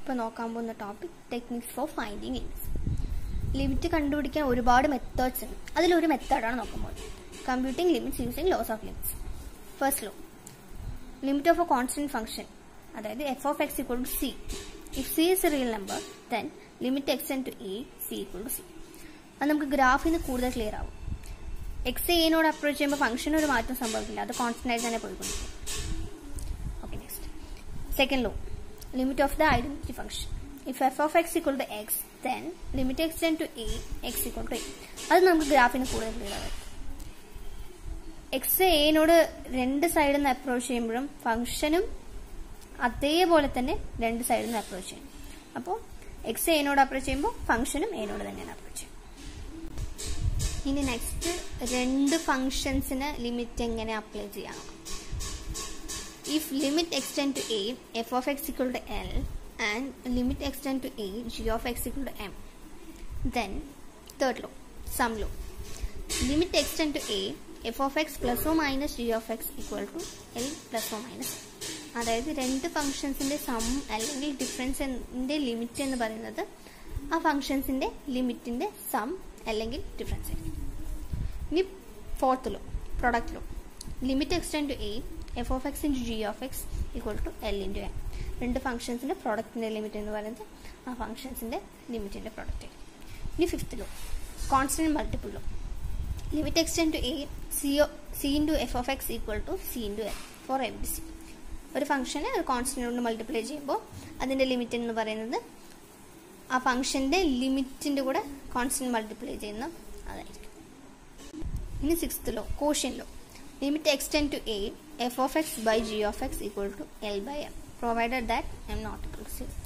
ഇപ്പോൾ നോക്കാൻ പോകുന്ന topic techniques for finding limits limit കണ്ടുപിടിക്കാൻ ഒരുപാട് മെത്തേഡ്സ് ഉണ്ട് അതിലൊരു മെത്തേഡാണ് നോക്കുമ്പോൾ computing limits using laws of limits first law limit of a constant function അതായത് f of x equal to c if c is a real number then limit extend to a c equal to c അത് നമുക്ക് ഗ്രാഫിൽ നിന്ന് കൂടുതൽ clear ആവും X എനോട് approach ചെയ്യുമ്പോൾ ഫംഗ്ഷന് ഒരു മാറ്റം സംഭവിക്കില്ല അത് കോൺസ്റ്റന്റ് ആയിട്ട് തന്നെ പോയിക്കൊണ്ടിരിക്കും okay next second law limit of the identity function if f of x equal to x then limit extend to a x equal to a അത് നമുക്ക് ഗ്രാഫിന് കൂടുതൽ ക്ലിയർ ആവും എക്സ് എനോട് രണ്ട് സൈഡിൽ നിന്ന് അപ്രോച്ച് ചെയ്യുമ്പോഴും ഫംഗ്ഷനും അതേപോലെ തന്നെ രണ്ട് സൈഡിൽ നിന്ന് അപ്രോച്ച് ചെയ്യും അപ്പോൾ എക്സ് എനോട് അപ്രോച്ച് ചെയ്യുമ്പോൾ ഫംഗ്ഷനും എനോട് തന്നെയാണ് അപ്രോച്ച് ചെയ്യുന്നത് ഇനി നെക്സ്റ്റ് രണ്ട് ഫംഗ്ഷൻസിന് ലിമിറ്റ് എങ്ങനെ അപ്ലൈ ചെയ്യാം if limit extend to a f of x equal to l and limit extend to a g of x equal to m then third law sum law limit extend to a f of x plus or minus g of x equal to l plus or minus അതായത് രണ്ട് ഫംഗ്ഷൻസിന്റെ some അല്ലെങ്കിൽ ഡിഫറൻസിന്റെ limit എന്ന് പറയുന്നത് ആ ഫംഗ്ഷൻസിന്റെ ലിമിറ്റിന്റെ some അല്ലെങ്കിൽ difference ആയിരിക്കും ഇനി fourth law product law limit extend to a f of x into g of x equal to l into m രണ്ട് ഫംഗ്ഷൻസിന്റെ പ്രോഡക്റ്റിന്റെ ലിമിറ്റ് എന്ന് പറയുന്നത് ആ ഫംഗ്ഷൻസിന്റെ ലിമിറ്റിന്റെ പ്രോഡക്റ്റ് ആയിരിക്കും ഇനി fifth law constant multiple law limit extend to a c c into f of x equal to c into l for every c ഒരു ഫംഗ്ഷനെ ഒരു കോൺസ്റ്റന്റ് കൊണ്ട് മൾട്ടിപ്ലൈ ചെയ്യുമ്പോൾ അതിന്റെ ലിമിറ്റ് എന്ന് പറയുന്നത് ആ ഫംഗ്ഷന്റെ ലിമിറ്റിന്റെ കൂടെ കോൺസ്റ്റന്റ് മൾട്ടിപ്ലൈ ചെയ്യുന്ന അതായിരിക്കും ഇനി sixth law quotient law limit extend to a f of x by g of x equal to l by m provided that m not equal to zero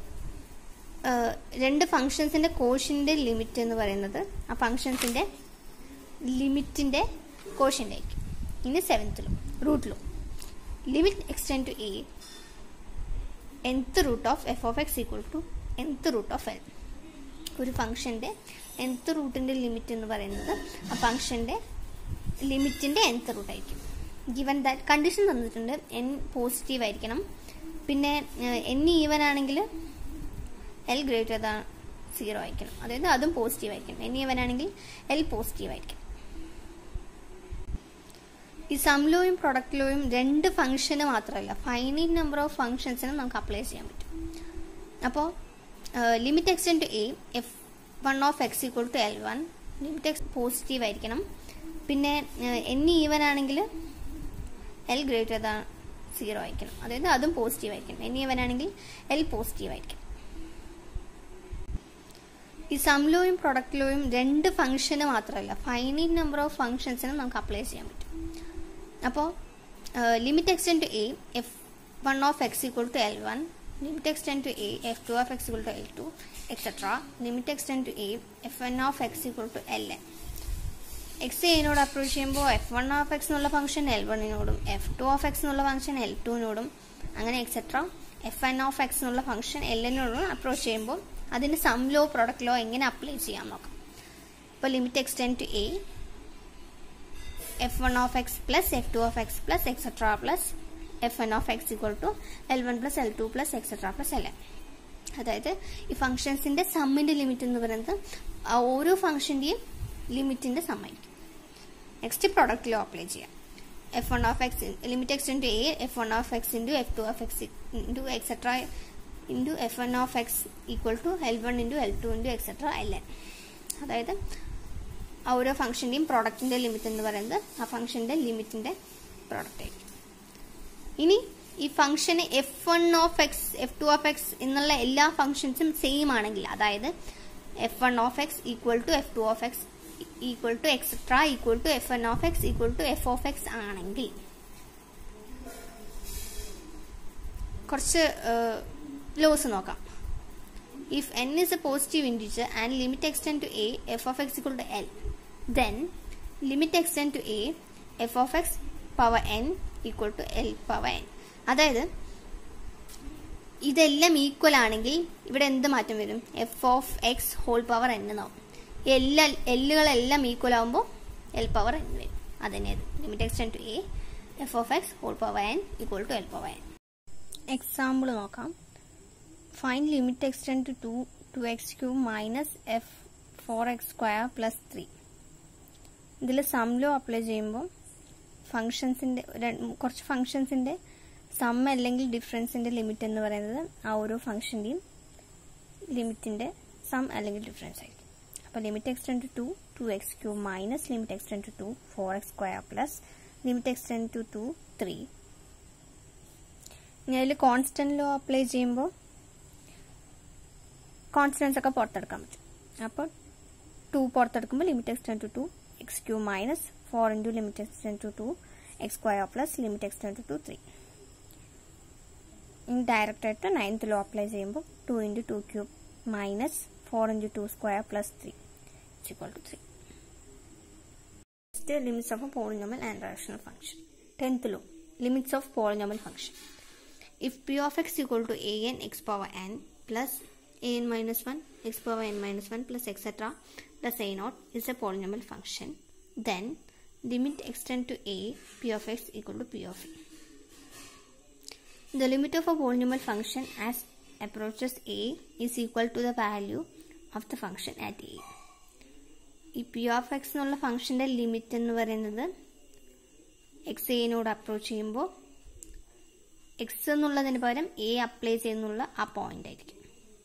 രണ്ട് ഫംഗ്ഷൻസിന്റെ കോഷ്യന്റെ ലിമിറ്റ് എന്ന് പറയുന്നത് ആ ഫംഗ്ഷൻസിന്റെ ലിമിറ്റിന്റെ കോഷ്യന്റെ ആയിരിക്കും ഇനി seventh law root law limit extend to a nth root of f of x equal to nth root of l ഒരു ഫംഗ്ഷന്റെ nth റൂട്ടിന്റെ ലിമിറ്റ് എന്ന് പറയുന്നത് ആ ഫംഗ്ഷന്റെ ലിമിറ്റിന്റെ nth റൂട്ട് ആയിരിക്കും ഗിവൻ ദാറ്റ് കണ്ടീഷൻ തന്നിട്ടുണ്ട് എൻ പോസിറ്റീവ് ആയിരിക്കണം പിന്നെ എൻ ഈവൻ ആണെങ്കിൽ എൽ ഗ്രേറ്റർ ദാൻ സീറോ ആയിരിക്കണം അതായത് അതും പോസിറ്റീവ് ആയിരിക്കണം എൻ ഈവൻ ആണെങ്കിൽ എൽ പോസിറ്റീവ് ആയിരിക്കും ഈ സം ലോയും പ്രൊഡക്റ്റ് ലോയും രണ്ട് ഫംഗ്ഷന് മാത്രമല്ല ഫൈനൈറ്റ് നമ്പർ ഓഫ് ഫംഗ്ഷൻസിനും നമുക്ക് അപ്ലൈ ചെയ്യാൻ പറ്റും അപ്പോൾ limit extend to a f one of x equal to l one limit x positive ആയിരിക്കണം പിന്നെ എൻ ഈവൻ ആണെങ്കിൽ എൽ ഗ്രേറ്റർ ദാൻ സീറോ ആയിരിക്കണം അതായത് അതും പോസിറ്റീവ് ആയിരിക്കണം എൻ ഈവൻ ആണെങ്കിൽ എൽ പോസിറ്റീവ് ആയിരിക്കണം ഈ സം ലോയും പ്രൊഡക്റ്റ് ലോയും രണ്ട് ഫംഗ്ഷന് മാത്രമല്ല ഫൈനൈറ്റ് നമ്പർ ഓഫ് ഫംഗ്ഷൻസിനും നമുക്ക് അപ്ലൈ ചെയ്യാൻ പറ്റും അപ്പോൾ limit extend to a f one of x equal to l one limit extend to a f two of x equal to l two etcetera limit extend to a f n of x equal to l n x എനോട് approach ചെയ്യുമ്പോൾ f one of x എന്നുള്ള function l വണ്ണിനോടും f two of x എന്നുള്ള function l ടുവിനോടും അങ്ങനെ etcetera f n of x എന്നുള്ള function L എന്നോടും approach ചെയ്യുമ്പോൾ അതിന് സം ലോ പ്രൊഡക്റ്റ് ലോ എങ്ങനെ അപ്ലൈ ചെയ്യാൻ നോക്കാം ഇപ്പോൾ limit extend to a f one of x plus f two of x plus etcetera plus f n of x equal to l one plus l two plus etcetera plus l n അതായത് ഈ ഫംഗ്ഷൻസിന്റെ സമ്മിന്റെ limit എന്ന് പറയുന്നത് ആ ഓരോ ഫംഗ്ഷന്റെയും ലിമിറ്റിന്റെ സമ്മായിരിക്കും next product law apply ചെയ്യാം f one of x limit x into a f one of x into f two of x into etcetera into f one of x equal to l one into l two into etcetera l n അതായത് ആ ഓരോ ഫംഗ്ഷന്റെയും പ്രോഡക്റ്റിന്റെ limit എന്ന് പറയുന്നത് ആ ഫംഗ്ഷന്റെ ലിമിറ്റിന്റെ product ആയിരിക്കും ഇനി ഈ ഫംഗ്ഷന് f one of x f two of x എന്നുള്ള എല്ലാ ഫംഗ്ഷൻസും സെയിം ആണെങ്കിൽ അതായത് f one of x equal to f two of x equal to etcetera equal to f n of x equal to f of x ആണെങ്കിൽ കുറച്ച് loss നോക്കാം if n is a positive integer and limit extend to a f of x equal to l then limit extend to a f of x power n equal to l power n അതായത് ഇതെല്ലാം equal ആണെങ്കിൽ ഇവിടെ എന്ത് മാറ്റം വരും f of x whole power n എന്നാവും എല്ലാ എല്ലുകളെല്ലാം ഈക്വൽ ആകുമ്പോൾ എൽ പവർ എൻ വരും അതന്നെ limit extend to a f of x whole power n equal to l power n example നോക്കാം find limit extend to two two x cube minus f four x square plus three ഇതിൽ sum law apply ചെയ്യുമ്പോൾ ഫങ്ഷൻസിൻ്റെ കുറച്ച് ഫങ്ഷൻസിൻ്റെ some അല്ലെങ്കിൽ ഡിഫറൻസിൻ്റെ limit എന്ന് പറയുന്നത് ആ ഓരോ ഫംഗ്ഷൻ്റെയും ലിമിറ്റിൻ്റെ some അല്ലെങ്കിൽ ഡിഫറൻസ് ആയിരിക്കും അപ്പോൾ limit extend to two x cube minus limit extend to four x square plus limit extend to two three ഇനി അതിൽ കോൺസ്റ്റന്റ് ലോ അപ്ലൈ ചെയ്യുമ്പോൾ കോൺസ്റ്റൻസ് ഒക്കെ പുറത്തെടുക്കാൻ പറ്റും അപ്പോൾ ടു പുറത്തെടുക്കുമ്പോൾ limit extend to two x cube minus four into limit extend to two x square plus limit extend to two three ഇനി direct ആയിട്ട് നയൻത്ത് ലോ അപ്ലൈ ചെയ്യുമ്പോൾ two into two cube minus four into two square plus three equal to three limits of a polynomial and rational function tenth law limits of polynomial function if p of x equal to a n x power n plus a n minus 1 x power n minus 1 plus etc plus a naught is a polynomial function then limit extend to a p of x equal to p of a the limit of a polynomial function as approaches a is equal to the value of the function at a ഈ p of x എന്നുള്ള ഫംഗ്ഷൻ്റെ limit എന്ന് പറയുന്നത് x എനോട് approach ചെയ്യുമ്പോൾ x എന്നുള്ളതിന് പകരം A apply ചെയ്യുന്നുള്ള ആ പോയിന്റ് ആയിരിക്കും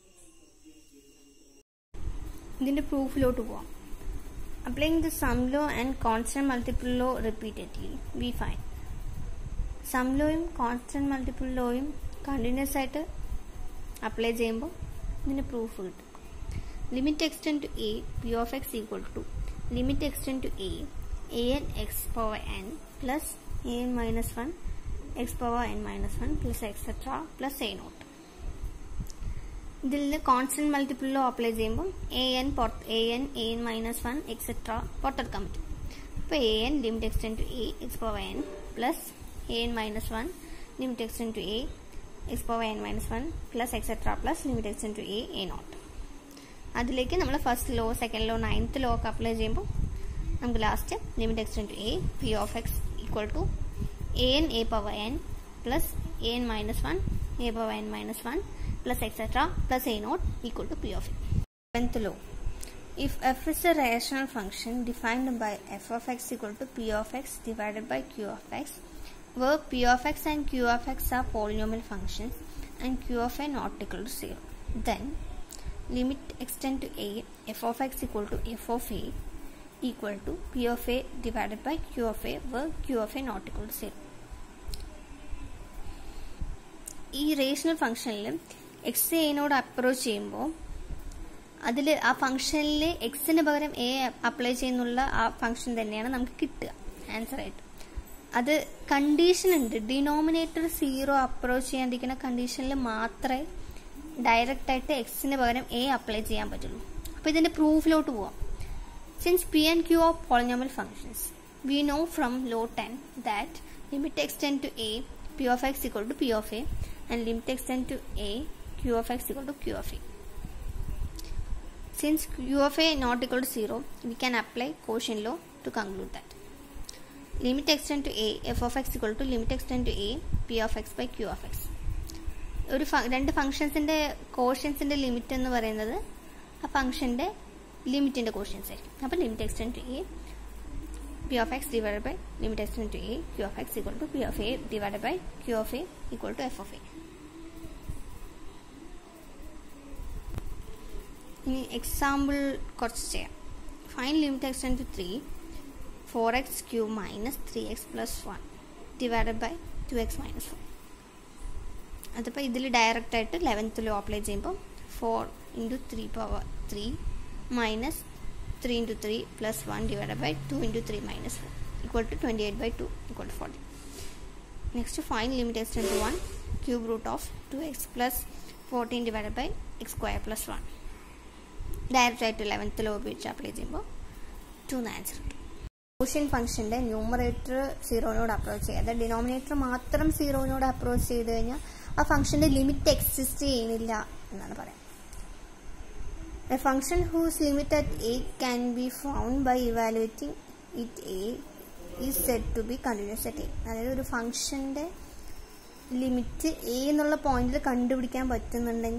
ഇതിന്റെ പ്രൂഫിലോട്ട് പോവാം applying the sum law and constant multiple law repeatedly we find sum ലോയും കോൺസ്റ്റന്റ് മൾട്ടിപ്പിൾ ലോയും കണ്ടിന്യൂസ് ആയിട്ട് അപ്ലൈ ചെയ്യുമ്പോൾ ഇതിന് പ്രൂഫ് കിട്ടും limit extend to a p of x equal to limit extend to a a n x power n plus a n minus one x power n minus one plus etcetera plus a naught ഇതിൽ നിന്ന് constant multiple law apply ചെയ്യുമ്പോൾ a n പുറത്ത് A N a n minus one etcetera പുറത്തെടുക്കാൻ പറ്റും അപ്പോൾ a n limit extend to a x power n plus a n minus one limit extend to a x power n minus one plus etcetera plus limit extend to a a naught അതിലേക്ക് നമ്മൾ first law second law ninth law ഒക്കെ apply ചെയ്യുമ്പോൾ നമുക്ക് last limit extend to a p of x equal to a n a power n plus a n minus 1 a power n minus 1 plus etc plus a naught equal to p of a. Seventh law. If f is a rational function defined by f of x equal to p of x divided by q of x, where p of x and q of x are polynomial functions and q of a not equal to 0, then limit extend to a f of x equal to f of a equal to p of a divided by q of a where q of a not equal to 0. ഈ rational ഫംഗ്ഷനിൽ X എനോട് approach ചെയ്യുമ്പോൾ അതിൽ ആ ഫംഗ്ഷനിൽ എക്സിന് പകരം A apply ചെയ്യുന്നുള്ള ആ ഫംഗ്ഷൻ തന്നെയാണ് നമുക്ക് കിട്ടുക ആൻസർ ആയിട്ട് അത് കണ്ടീഷൻ ഉണ്ട് ഡിനോമിനേറ്റർ സീറോ അപ്രോച്ച് ചെയ്യാണ്ടിരിക്കുന്ന കണ്ടീഷനിൽ മാത്രമേ ഡയറക്റ്റ് ആയിട്ട് എക്സിന് പകരം എ അപ്ലൈ ചെയ്യാൻ പറ്റുള്ളൂ അപ്പോൾ ഇതിന്റെ പ്രൂഫിലോട്ട് പോവാം since p and q of polynomial functions we know from law ten that limit extend to a p of x equal to p of a and limit extend to a q of x equal to q of a. Since q of a not equal to 0, we can apply quotient law to conclude that. Limit extend to a f of x equal to limit extend to a p of x by q of x. ഒരു രണ്ട് ഫംഗ്ഷൻസിന്റെ കോഷ്യൻസിന്റെ limit എന്ന് പറയുന്നത് ആ ഫംഗ്ഷന്റെ ലിമിറ്റിന്റെ quotients ആയിരിക്കും അപ്പോൾ limit extend to a p of x divided by limit extend to a q of x equal to p of a divided by q of a equal to f of a ഇനി example കുറച്ച് ചെയ്യാം find limit extend to three four x cube minus three x plus one divided by two x minus one അതിപ്പോൾ ഇതിൽ direct ആയിട്ട് eleventh law apply ചെയ്യുമ്പോൾ four into three power three minus 3 into 3 plus 1 divided by 2 into 3 minus 4 equal to 28 by 2 equal to 40. Next to find limit extend to 1 cube root of 2x plus 14 divided by x square plus 1. Direct ആയിട്ട് eleventh law ഉപയോഗിച്ച് apply ചെയ്യുമ്പോൾ two answer കിട്ടും quotient ഫംഗ്ഷൻ്റെ numerator സീറോനോട് approach ചെയ്യാതെ denominator മാത്രം സീറോനോട് approach ചെയ്ത് കഴിഞ്ഞാൽ ആ ഫംഗ്ഷൻ്റെ ലിമിറ്റ് എക്സിസ്റ്റ് ചെയ്യുന്നില്ല എന്നാണ് പറയാം A function whose limit at a can be found by evaluating it a is said to be continuous at a അതായത് ഒരു ഫംഗ്ഷന്റെ ലിമിറ്റ് എ എന്നുള്ള പോയിന്റിൽ കണ്ടുപിടിക്കാൻ പറ്റുന്നുണ്ടെങ്കിൽ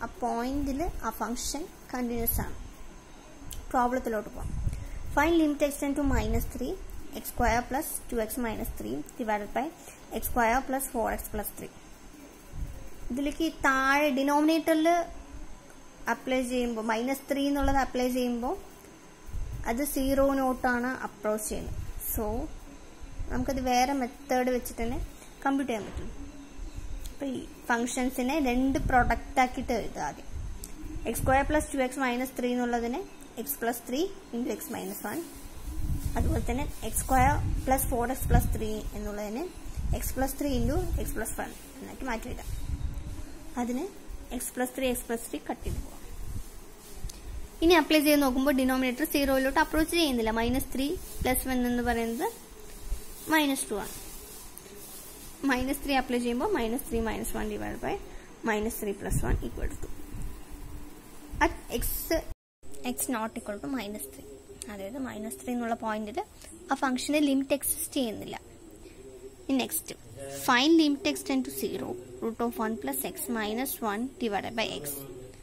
ആ പോയിന്റിൽ ആ ഫംഗ്ഷൻ കണ്ടിന്യൂസ് ആണ് പ്രോബ്ലത്തിലോട്ട് പോകാം find limit extend to minus three x square plus two x minus three divided by x square plus four x plus three ഇതിലേക്ക് താഴെ ഡിനോമിനേറ്ററിൽ അപ്ലൈ ചെയ്യുമ്പോൾ മൈനസ് ത്രീ എന്നുള്ളത് അപ്ലൈ ചെയ്യുമ്പോൾ അത് സീറോനോട്ടാണ് അപ്രോച്ച് ചെയ്യുന്നത് സോ നമുക്കത് വേറെ മെത്തേഡ് വെച്ചിട്ട് തന്നെ കമ്പ്യൂട്ട് ചെയ്യാൻ പറ്റും അപ്പോൾ ഈ ഫംഗ്ഷൻസിനെ രണ്ട് പ്രൊഡക്റ്റ് ആക്കിയിട്ട് എഴുതുക ആദ്യം x square plus two x minus three എന്നുള്ളതിന് x plus three into x minus one അതുപോലെ തന്നെ x square plus four x plus three എന്നുള്ളതിന് x plus three into x plus one എന്നാക്കി മാറ്റി എഴുതാം അതിന് x plus three x plus three cut ചെയ്ത് പോവാം ഇനി അപ്ലൈ ചെയ്ത് നോക്കുമ്പോൾ ഡിനോമിനേറ്റർ സീറോയിലോട്ട് അപ്രോച്ച് ചെയ്യുന്നില്ല മൈനസ് ത്രീ പ്ലസ് വൺ എന്ന് പറയുന്നത് മൈനസ് ടു ആണ് മൈനസ് ത്രീ അപ്ലൈ ചെയ്യുമ്പോൾ minus three minus one divide by minus three plus one equal to at x x naught equal to minus three അതായത് minus three എന്നുള്ള പോയിന്റിൽ ആ ഫംഗ്ഷന് limit exist ചെയ്യുന്നില്ല next find limit extend to zero root of one plus x minus one divide by x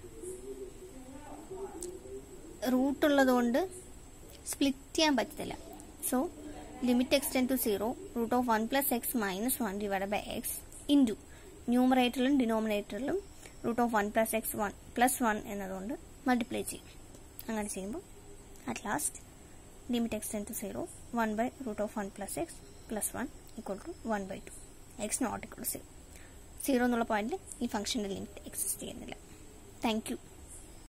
root ഉള്ളതുകൊണ്ട് split ചെയ്യാൻ പറ്റത്തില്ല so limit extend to zero root of one plus x minus one divide by x into ന്യൂമറേറ്ററിലും ഡിനോമിനേറ്ററിലും root of one plus x one plus one എന്നതുകൊണ്ട് multiply ചെയ്യും അങ്ങനെ ചെയ്യുമ്പോൾ at last limit extend to zero one by root of one plus x plus one equal to one by two x naught equal to zero zero എന്നുള്ള പോയിന്റിൽ ഈ ഫംഗ്ഷൻ്റെ limit exist ചെയ്യുന്നില്ല thank U